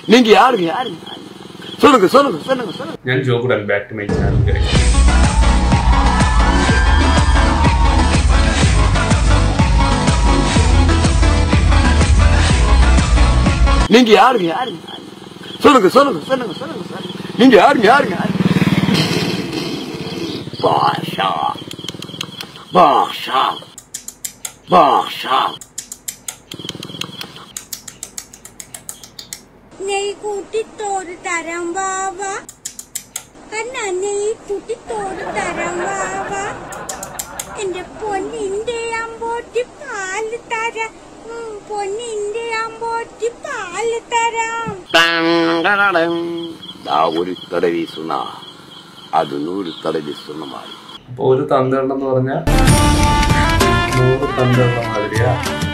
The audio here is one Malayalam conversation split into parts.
நீங்க யாருங்க யாருங்க சொல்லுங்க சொல்லுங்க சொல்லுங்க சொல்லுங்க ഞാൻ ജോക്കുടൻ ബാക്ക് ടു മൈ ചാനൽ நீங்க யாருங்க யாருங்க சொல்லுங்க சொல்லுங்க சொல்லுங்க சொல்லுங்க சொல்லுங்க. நீங்க யாருங்க யாருங்க பாஷா பாஷா பாஷா നെയ് കൂട്ടി തോട് തരാം വാവ കണ്ണ നെയ് കൂട്ടി തോട് തരാം വാവ എന്റെ പൊന്നിന്റെ അമ്പോട്ടി പാല് തരാം ഉം, പൊന്നിന്റെ അമ്പോട്ടി പാല് തരാം ദാ ഒരു തടവി സുണ അത് നൂറ് തടവി സുണമായി അപ്പൊ ഒരു തന്തണ്ടെന്ന് പറഞ്ഞാൽ നൂറ് തന്തയുള്ള മാതിരിയാ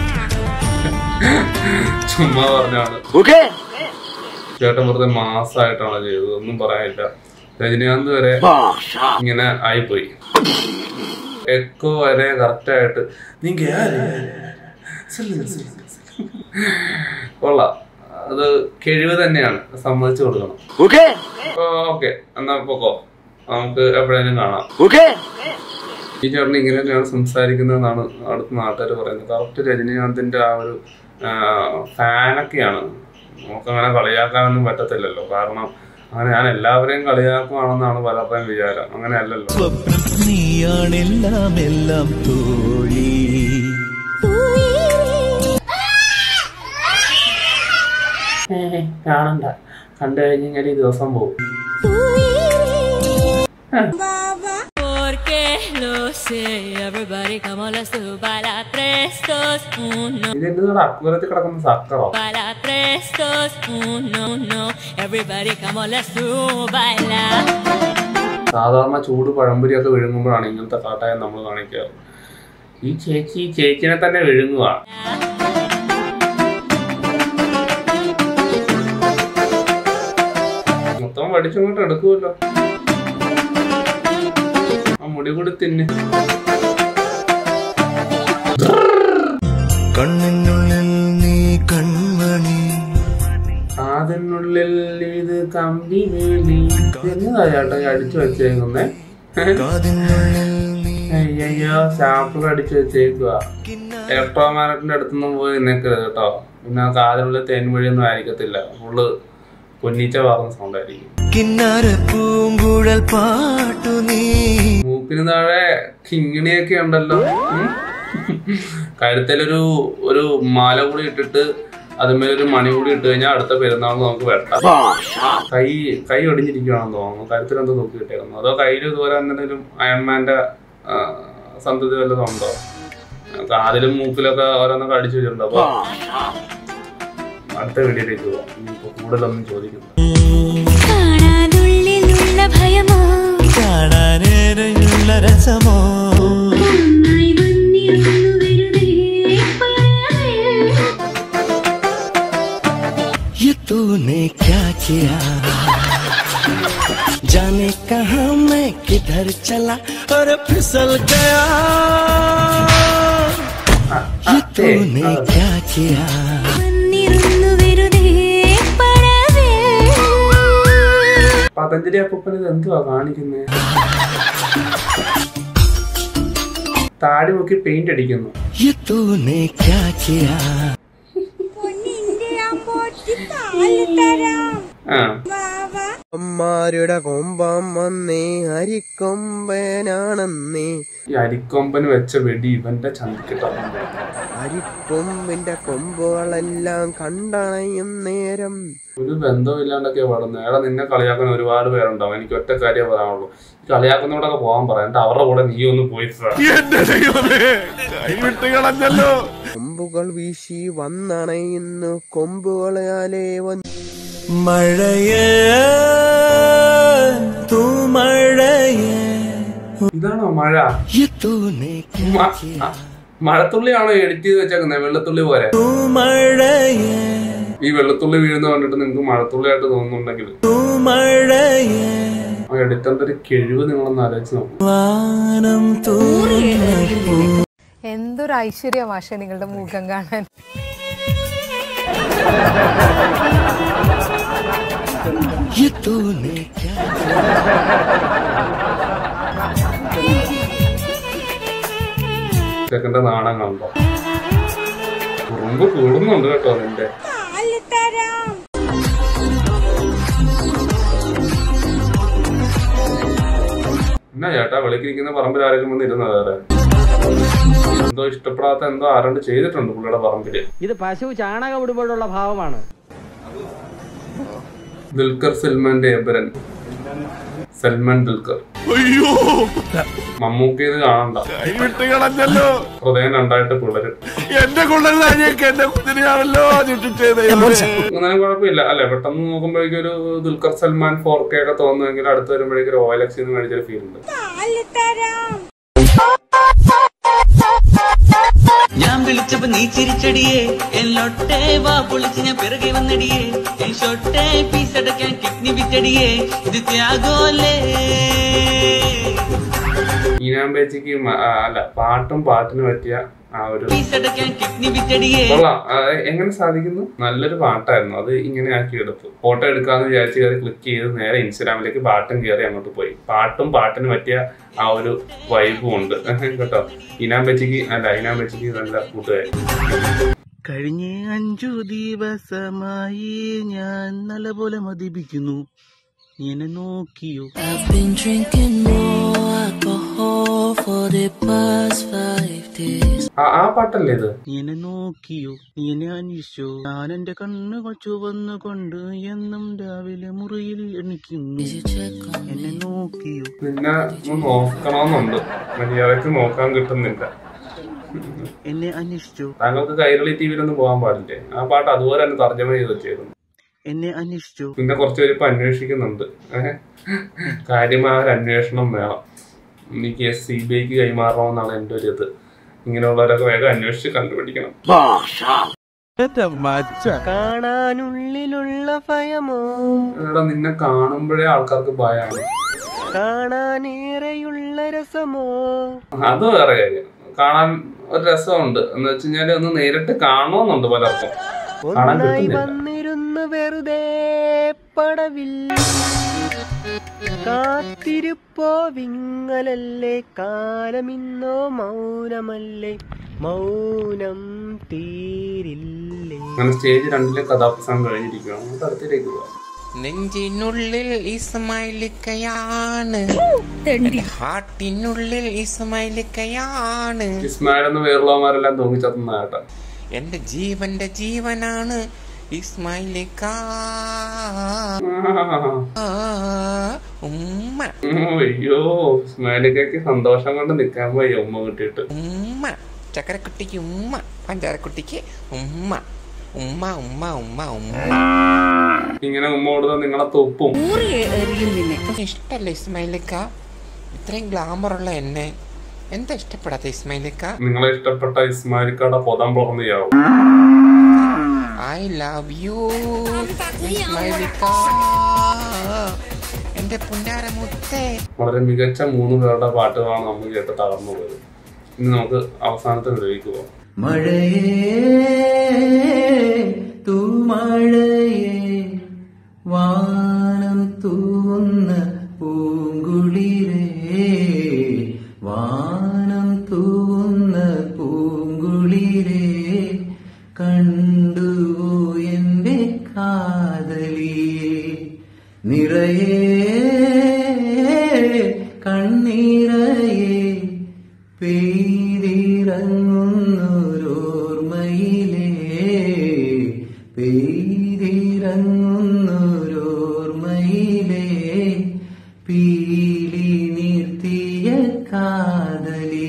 ചുമ്മാ പറഞ്ഞാണ് ഓക്കേ ചേട്ടൻ വെറുതെ മാസമായിട്ടാണ് ചെയ്തത് ഒന്നും പറയാനില്ല രജനീകാന്ത് വരെ ഭാഷ ഇങ്ങനെ ആയിപ്പോയി എക്കോ വരെ കറക്റ്റ് ആയിട്ട് നീങ്ക ആര്? ചെല്ല്, ചെല്ല്, ചെല്ല്. കൊള്ളാം അത് കഴിവ് തന്നെയാണ് സമ്മതിച്ചു കൊടുക്കണം ഓക്കേ ഓക്കെ എന്നാ പൊക്കോ നമുക്ക് എപ്പോഴേലും കാണാം ഓക്കേ ഈ ചേട്ടൻ ഇങ്ങനെ തന്നെയാണ് സംസാരിക്കുന്നതെന്നാണ് അടുത്ത നാട്ടുകാർ പറയുന്നത് കറക്റ്റ് രജനീകാന്തിന്റെ ആ ഒരു ഫാനൊക്കെയാണ് നമുക്കങ്ങനെ കളിയാക്കാനൊന്നും പറ്റത്തില്ലല്ലോ കാരണം അങ്ങനെ ഞാൻ എല്ലാവരെയും കളിയാക്കുവാണെന്നാണ് പലരുടെയും വിചാരം അങ്ങനെ അല്ലല്ലോ സ്വപ്നം നീയാണെല്ലാം എല്ലാം തോഴി കാണണ്ട കണ്ടു കഴിഞ്ഞ് കഴിഞ്ഞാൽ ഈ ദിവസം പോകും വാവ Porque lo sé, everybody come on, let's do baila tres, dos, uno. ഇതെന്തുകൂടെ അക്കൂരത്തിൽ കിടക്കുന്ന സക്കറോ Baila tres, dos, uno, uno. Everybody come on, let's do baila. സാധാരണ ചൂട് പഴംപൊരിയൊക്കെ വിഴുങ്ങുമ്പോഴാണ് ഇങ്ങനത്തെ കാട്ടായം നമ്മൾ കാണിക്കാറ് ഈ ചേച്ചി ഈ ചേച്ചിനെ തന്നെ വിഴുങ്ങുക മൊത്തം വടിച്ചങ്ങോട്ട് എടുക്കുമല്ലോ ആ മുടി കൂടി തിന്ന് കണ്ണിനുള്ളിൽ നീ കൺമണി അതിനുള്ളിൽ ഇത് കമ്പി വേലി എന്നതാ ചേട്ടാ ഈ അടിച്ചു വെച്ചേക്കുന്നേ കാതിനുള്ളിൽ നീ അയ്യോ സാമ്പിൾ അടിച്ചു വെച്ചേക്കുക ഇലക്ട്രോമാഗ്നറ്റിന്റെ അടുത്തൊന്നും പോയി നിൽക്കരുത് കേട്ടോ പിന്നെ ആ കാതിനുള്ളിൽ തേൻവഴിയൊന്നും ആയിരിക്കത്തില്ല ഫുള്ള് പൊന്നീച്ച പറഞ്ഞ സൗണ്ട് ആയിരിക്കും കിന്നാര പൂങ്കുഴൽ പാട്ടു നീ മൂക്കിന് താഴെ കിങ്ങിണിയൊക്കെ ഉണ്ടല്ലോ ഉം. കഴുത്തിലൊരു ഒരു മാല കൂടി ഇട്ടിട്ട് അതുമേലൊരു മണി കൂടി ഇട്ട് കഴിഞ്ഞാൽ അടുത്ത പെരുന്നാൾ നമുക്ക് വെട്ടാം ഭാഷ കൈ കൈ ഒടിഞ്ഞിരിക്കുകയാണെന്ന് തോന്നുന്നു കഴുത്തിൽ എന്തോ തൂക്കി കിട്ടിയേക്കുന്നു അതോ കയ്യിൽ ഇതുപോലെ എന്തെങ്കിലും അയൺമാന്റെ ആ, സന്തതി വല്ലതും ഉണ്ടോ കാതിലും മൂക്കിലൊക്കെ ഓരോന്നൊക്കെ അടിച്ചു വെച്ചിട്ടുണ്ടോ അപ്പൊ അടുത്ത വീഡിയോയിലേക്ക് പോവാം ഇനിയിപ്പോ കൂടുതലൊന്നും ചോദിക്കുന്നു കാണാനുള്ളിലുള്ള ഭയമോ കാണാനേറെയുള്ള രസമോ ഒന്നായി വന്നിരുന്നു വെറുതെ പറയാതെ ये तूने क्या किया जाने कहा मैं किधर चला और फिसल गया ये तूने क्या किया വന്നിരുന്നു വെറുതെ പറയാതെ പതഞ്ജലി അപ്പൂപ്പൻ ഇത് എന്തുവാ കാണിക്കുന്നേ താടി നോക്കി പെയിന്റ് അടിക്കുന്നു ये तूने क्या किया പൊന്നിന്റെ അമ്പോട്ടി പാല് തരാം ആ വാവ അമ്മാരുടെ കൊമ്പം വന്നേ അരിക്കൊമ്പനാണെന്നേ ഈ അരിക്കൊമ്പന് വെച്ച വെടി ഇവന്റെ ചന്തിക്കിട്ടോ അരിക്കൊമ്പിന്റെ കൊമ്പുകളെല്ലാം കണ്ടണയും നേരം ഒരു ബന്ധമില്ലാണ്ടൊക്കെ പാടുന്നത് എടാ നിന്നെ കളിയാക്കുന്ന ഒരുപാട് പേരുണ്ടാവും എനിക്ക് ഒറ്റ കാര്യം പറയാനുള്ളൂ ഈ കളിയാക്കുന്നവരൊക്കെ പോകാൻ പറയാം എന്നിട്ട് അവരുടെ കൂടെ നീ ഒന്ന് പോയി കൊമ്പുകൾ വീശി വന്നണയുന്നു കൊമ്പുകളാലേ വന്നു മഴയേ തൂ മഴയേ ഇതാണോ മഴ ये तूने क्या മ- ആ, മഴത്തുള്ളിയാണോ എഡിറ്റ് ചെയ്ത് വെച്ചേക്കുന്നത് വെള്ളത്തുള്ളി പോലെ तू മഴയേ ഈ വെള്ളത്തുള്ളി വീഴുന്ന കണ്ടിട്ട് നിങ്ങൾക്ക് മഴത്തുള്ളിയായിട്ട് തോന്നുന്നുണ്ടെങ്കിൽ तू മഴയേ ആ എഡിറ്ററിന്റെ ഒരു കിഴിവ് നിങ്ങളൊന്ന് ആലോചിച്ച് നോക്കും വാനം തൂർന്നപ്പൂ എന്തൊരു ഐശ്വര്യ മാഷ നിങ്ങളുടെ മുഖം കാണാൻ तूने क्या ചെക്കന്റെ നാണം കണ്ടോ കുറുമ്പ് കൂടുന്നുണ്ട് കേട്ടോ നിന്റെ പാല് തരാം എന്നാ ചേട്ടാ വെളിക്കിരിക്കുന്ന പറമ്പിൽ ആരെങ്കിലും വന്ന് ഇരുന്ന വേറെ എന്തോ ഇഷ്ടപ്പെടാത്ത എന്തോ ആരണ്ട് ചെയ്തിട്ടുണ്ട് പുള്ളിയുടെ പറമ്പില് ഇത് പശു ചാണകം ഇടുമ്പോഴുള്ള ഭാവമാണ് ദുൽഖർ സൽമാന്റെ എബരൻ സൽമാൻ ദുൽഖർ മമ്മൂക്ക് ഇത് കാണണ്ട വിട്ട് കളഞ്ഞല്ലോ ഹൃദയം രണ്ടായിട്ട് പിളരും എന്റെ കൊള്ളരുതാഞ്ഞേക്ക് എന്റെ കുതിരയാണല്ലോ ചുറ്റിച്ചത് അങ്ങനെ കുഴപ്പമില്ല അല്ലെ പെട്ടെന്ന് നോക്കുമ്പോഴേക്കും ഒരു ദുൽഖർ സൽമാൻ ഫോർ കെ ഒക്കെ തോന്നുമെങ്കിൽ അടുത്ത് വരുമ്പോഴേക്കും ഒരു ഓയിലക്സിൽ നിന്ന് മേടിച്ചൊരു ഫീൽ ഉണ്ട് പാല് തരാം ഞാൻ വിളിച്ചപ്പോ നീ ചിരിച്ചടിയേ എന്നൊട്ടെ വാ പൊളിച്ച് ഞാൻ പിറകെ വന്നടിയേ എൻ ഷൊട്ടെ പീസ് അടയ്ക്കാൻ കിഡ്നി വിറ്റടിയേ ഇത് ത്യാഗോലേ ഈനാമ്പേച്ചിക്ക് മ- ആ, അല്ല പാട്ടും പാട്ടിന് പറ്റിയ ആ ഒരു പീസ് അടയ്ക്കാൻ കിഡ്നി വിറ്റടിയേ കൊള്ളാം ആ, എങ്ങനെ സാധിക്കുന്നു നല്ലൊരു പാട്ടായിരുന്നു അത് ഇങ്ങനെ ആക്കി എടുത്തു ഫോട്ടോ എടുക്കാന്ന് വിചാരിച്ച് കയറി ക്ലിക്ക് ചെയ്ത് നേരെ ഇൻസ്റ്റാഗ്രാമിലേക്ക് പാട്ടും കയറി അങ്ങോട്ട് പോയി പാട്ടും പാട്ടിന് പറ്റിയ ആ ഒരു വൈബും ഉണ്ട് കേട്ടോ ഇനാമ്പച്ചിക്ക് അല്ല ഇനാമ്പച്ചിക്ക് നല്ല കൂട്ടുകാരി കഴിഞ്ഞ അഞ്ചു ദിവസമായി ഞാൻ നല്ലപോലെ മതിപ്പിക്കുന്നു നീ എന്നെ നോക്കിയോ I've been drinking more alcohol for the past five days. ആ ആ പാട്ടല്ലേ ഇത് നീ എന്നെ നോക്കിയോ നീ എന്നെ അന്വേഷിച്ചോ ഞാൻ എന്റെ കണ്ണുകൾ ചുവന്നുകൊണ്ട് എന്നും രാവിലെ മുറിയിൽ എണിക്കുന്നു Did you check on me? എന്നെ നോക്കിയോ നിന്നെ ഒന്ന് നോക്കണമെന്നുണ്ട് മര്യാദക്ക് നോക്കാൻ കിട്ടുന്നില്ല എന്നെ അന്വേഷിച്ചോ താങ്കൾക്ക് കൈരളി ടി വിയിലൊന്നും പോകാൻ പാടില്ലേ ആ പാട്ട് അതുപോലെ തന്നെ തർജ്ജമ ചെയ്ത് വെച്ചേക്കുന്നു എന്നെ അന്വേഷിച്ചോ പിന്നെ കുറച്ച് പേര് ഇപ്പൊ അന്വേഷിക്കുന്നുണ്ട് ഏഹ്. കാര്യമായ ഒരു അന്വേഷണം വേണം എനിക്ക് എസ് സി ബി ഐക്ക് കൈമാറണമെന്നാണ് എൻ്റെ ഒരു ഇത് ഇങ്ങനെയുള്ളവരൊക്കെ വേഗം അന്വേഷിച്ച് കണ്ടുപിടിക്കണം കാണാനുള്ളിലുള്ള ഭയമോ എടാ നിന്നെ കാണുമ്പോഴേ ആൾക്കാർക്ക് ഭയമാണ് കാണാനേറെയുള്ള രസമോ അത് വേറെ കാര്യം കാണാൻ ഒരു രസമുണ്ട് എന്ന് വെച്ച് കഴിഞ്ഞാല് ഒന്ന് നേരിട്ട് കാണണമെന്നുണ്ട് പലർക്കും കാണാൻ ഒന്നായി കിട്ടുന്നില്ല വന്നിരുന്ന് വെറുതെ പടവിൽ കാത്തിരുപ്പോ വിങ്ങലല്ലേ കാലമിന്നോ മൗനമല്ലേ മൗനം തീരില്ലേ അങ്ങനെ സ്റ്റേജ് രണ്ടിലെ കഥാപ്രസംഗം കഴിഞ്ഞിരിക്കുകയാണ് നമുക്ക് അടുത്തേക്ക് പോവാം നെഞ്ചിനുള്ളിൽ ഇസ്മായിലിക്കയാണ് ഹാർട്ടിനുള്ളിൽ ഇസ്മായിലിക്കയാണ് ഇസ്മായിൽ എന്ന് വേറുള്ളവന്മാരെല്ലാം തൂങ്ങിച്ചത്തുന്ന കേട്ടാ എന്റെ ജീവന്റെ ജീവനാണ് ഇസ്മായിലിക്ക ആ, ഉമ്മ അയ്യോ ഇസ്മായിലിക്കയ്ക്ക് സന്തോഷം കൊണ്ട് നിക്കാൻ പോയി ഉമ്മ കിട്ടിയിട്ട് ഉമ്മ ചക്കരക്കുട്ടിക്ക് ഉമ്മ പഞ്ചാരക്കുട്ടിക്ക് ഉമ്മ ഉമ്മ ഉമ്മ ഉമ്മ ഉമ്മ ഇങ്ങനെ ഉമ്മ കൊടുത്താൽ നിങ്ങളെ തൊപ്പും ഇഷ്ടല്ല ഇസ്മായിലിക്ക ഇത്രയും ഗ്ലാമറുള്ള എന്നെ എന്താ ഇഷ്ടപ്പെടാത്ത ഇസ്മായിലിക്ക നിങ്ങളെ ഇഷ്ടപ്പെട്ട ഇസ്മായിലിക്കയുടെ പൊതം പുറന്നെയാവും ഐ ലവ് യു ഇസ്മായിലിക്ക എന്റെ പുന്നാരമുത്തേ വളരെ മികച്ച മൂന്ന് പേരുടെ പാട്ടുകളാണ് നമ്മൾ കേട്ട് തകർന്നു പോയത് ഇനി നമുക്ക് അവസാനത്തെ വീഡിയോയ്ക്ക് പോകാം മഴയേ തൂമഴയേ വാനം തൂവുന്ന പൂങ്കുളിരേ വാനം തൂവുന്ന പൂങ്കുളിരേ കണ്ടുവോ എന്റെ കാതലിയെ നിറയേ കണ്ണീരയേ പെയ്തിറങ്ങുന്നൊരോർമ്മയിലേ പെയ്തിറങ്ങുന്നൊരോർമ്മയിലേ പീലി നിർത്തിയ കാതലേ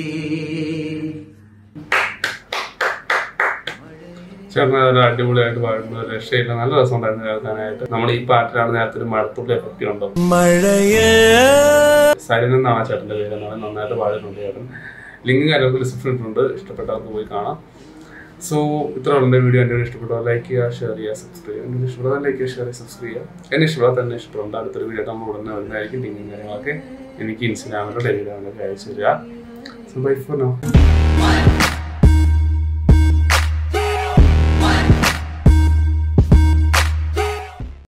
ചേട്ടൻ നല്ല അടിപൊളിയായിട്ട് പാടുന്ന ഒരു രക്ഷയില്ല നല്ല രസമുണ്ടായിരുന്നു കേൾക്കാനായിട്ട് നമ്മൾ ഈ പാട്ടിലാണ് നേരത്തെ ഒരു മഴത്തുള്ളി എഫക്റ്റ് കണ്ടോ മഴയേ സരിൻ എന്നാണ് ആ ചേട്ടന്റെ പേര് എന്നാണ് നന്നായിട്ട് പാടിയിട്ടുണ്ട് ചേട്ടൻ ലിങ്ക് കാര്യങ്ങൾക്ക് ഡിസ്ക്രിപ്ഷൻ ഇട്ടിട്ടുണ്ട് ഇഷ്ടപ്പെട്ടവർക്ക് പോയി കാണാം സോ ഇത്ര ഉള്ള വീഡിയോ എൻ്റെ ഇഷ്ടപ്പെട്ടാൽ ലൈക്ക് ചെയ്യുക ഷെയർ ചെയ്യുക സബ്സ്ക്രൈബ് ചെയ്യുക എന്നെ ഇഷ്ടപ്പെട്ടാൽ ലൈക്ക് ചെയ്യുക ഷെയർ ചെയ്യുക സബ്സ്ക്രൈബ് ചെയ്യുക എന്നെ ഇഷ്ടപ്പെടാൻ തന്നെ ഇഷ്ടപ്പെടുന്നുണ്ട് അടുത്തൊരു വീഡിയോ നമ്മൾ ഉടനെ വരുന്നതായിരിക്കും ലിങ്കും കാര്യങ്ങളൊക്കെ എനിക്ക് ഇൻസ്റ്റാഗ്രാമിലോ ടെലിഗ്രാമിലൊക്കെ അയച്ചു തരിക സോ ബൈ ഫോർ നോ